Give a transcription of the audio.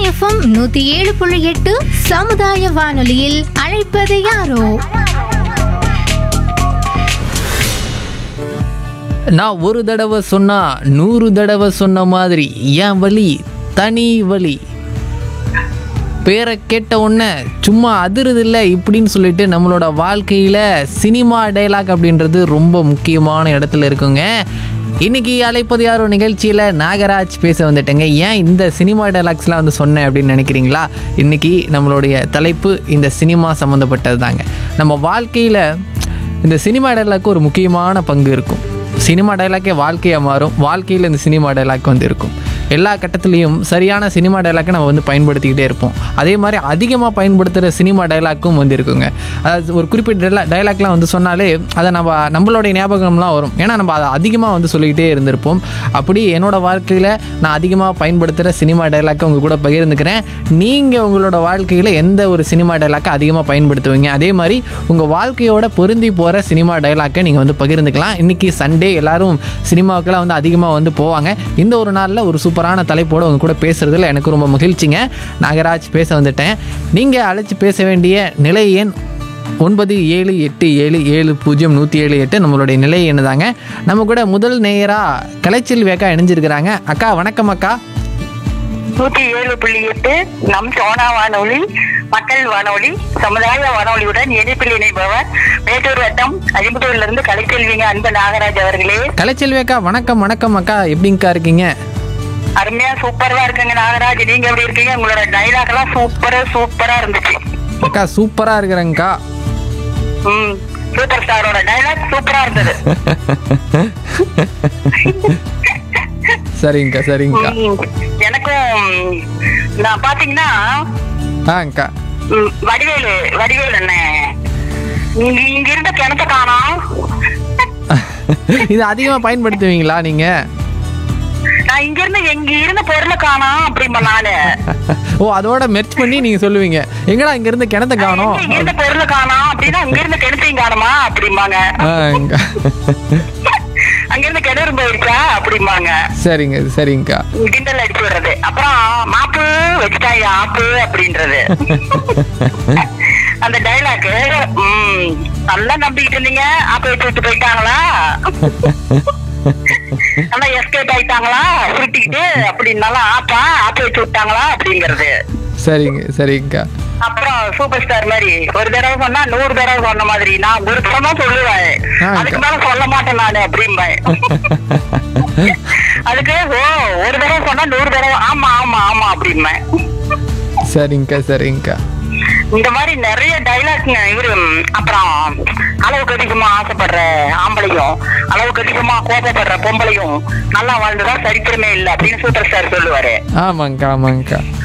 FM நூத்தி ஏழு புள்ளி எட்டு சமுதாய வானொலியில் அழைப்பது யாரோ நான் ஒரு தடவை சொன்னா நூறு தடவை சொன்ன மாதிரி என் வழி தனி வழி பேரை கேட்ட உடனே சும்மா அதிருது இல்லை இப்படின்னு சொல்லிட்டு நம்மளோட வாழ்க்கையில் சினிமா டைலாக் அப்படின்றது ரொம்ப முக்கியமான இடத்துல இருக்குங்க இன்னைக்கு அழைப்பது யாரோ நிகழ்ச்சியில் நாகராஜ் பேச வந்துட்டேங்க ஏன் இந்த சினிமா டைலாக்ஸ்லாம் வந்து சொன்னேன் அப்படின்னு நினைக்கிறீங்களா இன்னைக்கு நம்மளுடைய தலைப்பு இந்த சினிமா சம்மந்தப்பட்டது தாங்க நம்ம வாழ்க்கையில் இந்த சினிமா டைலாக்கு ஒரு முக்கியமான பங்கு இருக்கும் சினிமா டைலாக்கே வாழ்க்கையாக மாறும் வாழ்க்கையில் இந்த சினிமா டைலாக் வந்து இருக்கும் எல்லா கட்டத்துலேயும் சரியான சினிமா டைலாக்கை நம்ம வந்து பயன்படுத்திக்கிட்டே இருப்போம் அதே மாதிரி அதிகமாக பயன்படுத்துகிற சினிமா டைலாக்கும் வந்து இருக்குங்க அதாவது ஒரு குறிப்பிட்ட டைலா டைலாக்லாம் வந்து சொன்னாலே அதை நம்ம நம்மளுடைய ஞாபகம்லாம் வரும் ஏன்னா நம்ம அதை அதிகமாக வந்து சொல்லிக்கிட்டே இருந்திருப்போம் அப்படி என்னோட வாழ்க்கையில் நான் அதிகமாக பயன்படுத்துகிற சினிமா டைலாக்கை உங்கள் கூட பகிர்ந்துக்கிறேன் நீங்கள் உங்களோட வாழ்க்கையில் எந்த ஒரு சினிமா டைலாக்கை அதிகமாக பயன்படுத்துவீங்க அதே மாதிரி உங்கள் வாழ்க்கையோட பொருந்தி போகிற சினிமா டைலாக்கை நீங்கள் வந்து பகிர்ந்துக்கலாம் இன்றைக்கி சண்டே எல்லாரும் சினிமாவுக்கெல்லாம் வந்து அதிகமாக வந்து போவாங்க இந்த ஒரு நாளில் ஒரு சூப்பரான தலைப்போடு உங்க கூட பேசுகிறதுல எனக்கு ரொம்ப மகிழ்ச்சிங்க நாகராஜ் பேச வந்துட்டேன் நீங்கள் அழைச்சி பேச வேண்டிய நிலை எண் ஒன்பது ஏழு எட்டு ஏழு ஏழு பூஜ்ஜியம் நூற்றி ஏழு எட்டு நம்மளுடைய நிலை என்னதாங்க நம்ம கூட முதல் நேயராக கலைச்செல்வி வேக்கா இணைஞ்சிருக்கிறாங்க அக்கா வணக்கம் அக்கா நூத்தி ஏழு புள்ளி எட்டு நம் சோனா வானொலி மக்கள் வானொலி சமுதாய வானொலியுடன் இணைப்பில் இணைப்பவர் மேட்டூர் வட்டம் அஜிமுத்தூர்ல இருந்து கலைச்செல்விங்க அன்பு நாகராஜ் அவர்களே கலைச்செல்வி அக்கா வணக்கம் வணக்கம் அக்கா எப்படிங்கக்கா இருக்கீங்க அருமையா சூப்பரா இருக்குங்க நாகராஜ் நீங்க எப்படி இருக்கீங்க உங்களோட டைலாக் எல்லாம் சூப்பரா சூப்பரா இருந்துச்சு அக்கா சூப்பராக இருக்கிறேங்க்கா ம் சூப்பர் ஸ்டாரோட டைலாக் சூப்பரா இருந்தது சரிங்கக்கா சரிங்கக்கா ம், எனக்கும் நான் பாத்தீங்கன்னா ஆ அக்கா ம், வடிவேலு வடிவேலு என்ன இங்க இங்க இருந்த கிணத்த காணோம் இது அதிகமாக பயன்படுத்துவீங்களா நீங்கள் நான் இங்க இருந்து எங்க இருந்த பொருளை காணோம் அப்படிம்பா நானு ஓ அதோட மெர்ச் பண்ணி நீங்கள் சொல்லுவீங்க எங்கடா இங்கேருந்து கிணத்த காணோம் இங்க இருந்த பொருளை காணோம் அப்படின்னா அங்க இருந்த கிணத்தையும் காணுமா அப்படிம்பாங்க ஆ அக்கா. அங்க இருந்து கிணறு போயிருச்சா அப்படிம்பாங்க சரிங்க சரிங்கக்கா கிண்டல் அடிச்சு விடுறது அப்புறம் மாப்பு வச்சுட்டாங்க ஆப்பு அப்படின்றது அந்த டைலாக் ம் நல்லா நம்பிக்கிட்டு இருந்தீங்க ஆப்பு வச்சு விட்டு போயிட்டாங்களா நல்லா எஸ்கேப் ஆயிட்டாங்களா சுருட்டிக்கிட்டு அப்படின்னாலும் ஆப்பா ஆப்பு வச்சு விட்டாங்களா அப்படிங்கிறது சரிங்க சரிங்கக்கா அப்புறம் சூப்பர் ஸ்டார் மாதிரி ஒரு தடவை சொன்னா நூறு தடவை சொன்ன மாதிரி நான் ஒரு தடவை தான் சொல்லுவேன் ஆ, அதுக்கு மேல சொல்ல மாட்டேன் நானு அப்படிம்பேன் அதுக்கு ஓ ஒரு தடவை சொன்னா நூறு தடவை ஆமா ஆமா ஆமா அப்படிம்பேன் சரிங்கக்கா சரிங்கக்கா இந்த மாதிரி நிறைய டைலாக்ங்க இவரு ம், அப்புறம் அளவுக்கு அதிகமா ஆசைப்படுற ஆம்பளையும் அளவுக்கு அதிகமா கோபப்படுற பொம்பளையும் நல்லா வாழ்ந்துதான் சரித்திரமே இல்லை அப்படின்னு சூப்பர் ஸ்டார் சொல்லுவாரு ஆமாங்கக்கா ஆமாங்கக்கா